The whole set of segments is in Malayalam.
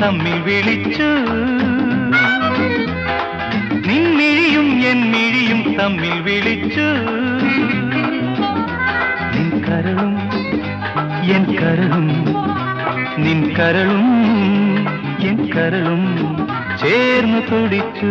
തമ്മിൽ വിളിച്ചു നിൻമിഴിയും എൻ മിഴിയും തമ്മിൽ വിളിച്ചു നിൻ കരളും എൻ കരളും നിൻ കരളും എൻ കരളും ചേർന്ന് തുടിച്ചു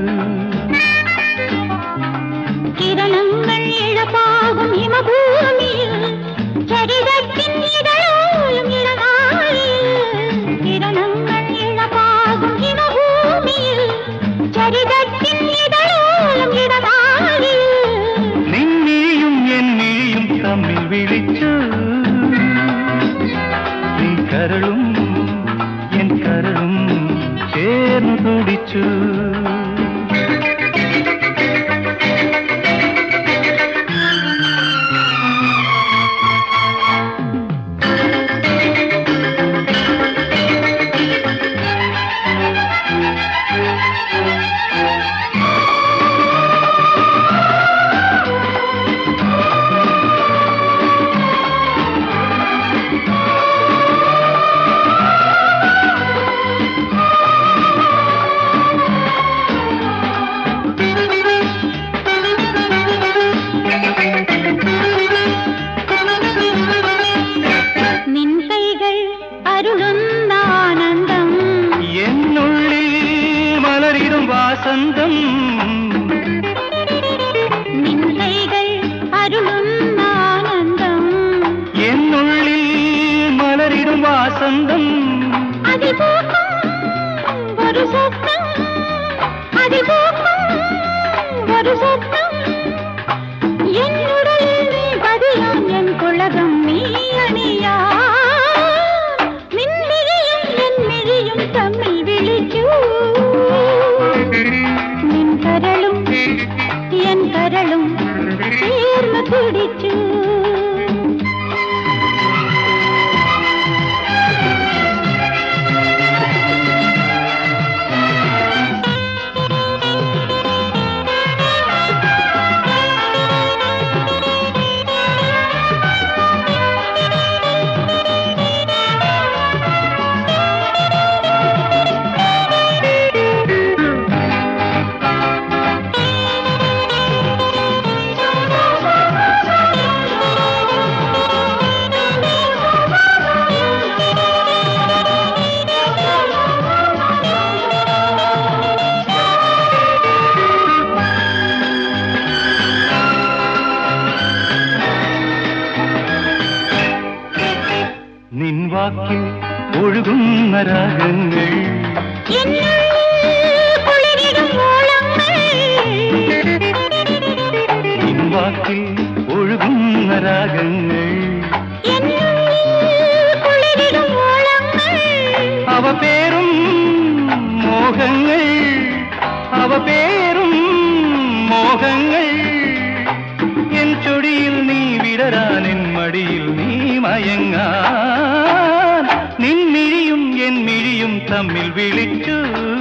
കിരണങ്ങൾ ഇഴപാകും ഹിമഭൂമിയിൽ ചരിതത്തിൻ ഇതളോലും ഇളനാഴിയിൽ കിരണങ്ങൾ ഇഴപാകും ഹിമഭൂമിയിൽ ചരിതത്തിൻ ഇതളോലും ഇടനാഴിയിൽ നിൻമിഴിയും എൻ മിഴിയും തമ്മിൽ വിളിച്ചു നിൻ കരളും എൻ കരളും ചേർന്ന് തുടിച്ചു നിൻ കൈകൾ അരുളുന്ന ആനന്ദം എന്നുള്ളിൽ മലരിടും വാസന്തം നിൻ കൈകൾ അരുളുന്ന ആനന്ദം എന്നുള്ളിൽ മലരിടും വാസന്തം അതിപോക്കും ഒരു സ്വപ്നം അതിപോക്കും ഒരു സ്വപ്നം എന്നുടലിൽ നീ പതിയാൻ എൻ കുളകം നീ അണിയാ നിൻമിഴിയും എൻ മിഴിയും തമ്മിൽ വിളിക്കൂ നിൻ കരളും എൻ കരളും ചേർന്ന് പിടിച്ചു നിൻ വാക്കിൽ ഒഴുകുന്ന രാഗങ്ങൾ എന്നുള്ളിൽ കുളിരിടും ഓളങ്ങൾ നിൻ വാക്കിൽ ഒഴുകുന്ന രാഗങ്ങൾ എന്നുള്ളിൽ കുളിരിടും ഓളങ്ങൾ അവ പേരും മോഹങ്ങൾ അവ പേരും മോഹങ്ങൾ എൻ ചൊടിയിൽ നീ വിടരാൻ എൻ മടിയിൽ നീ മയങ്ങാൻ നിൻ മിഴിയും എൻ മിഴിയും തമ്മിൽ വിളിച്ചു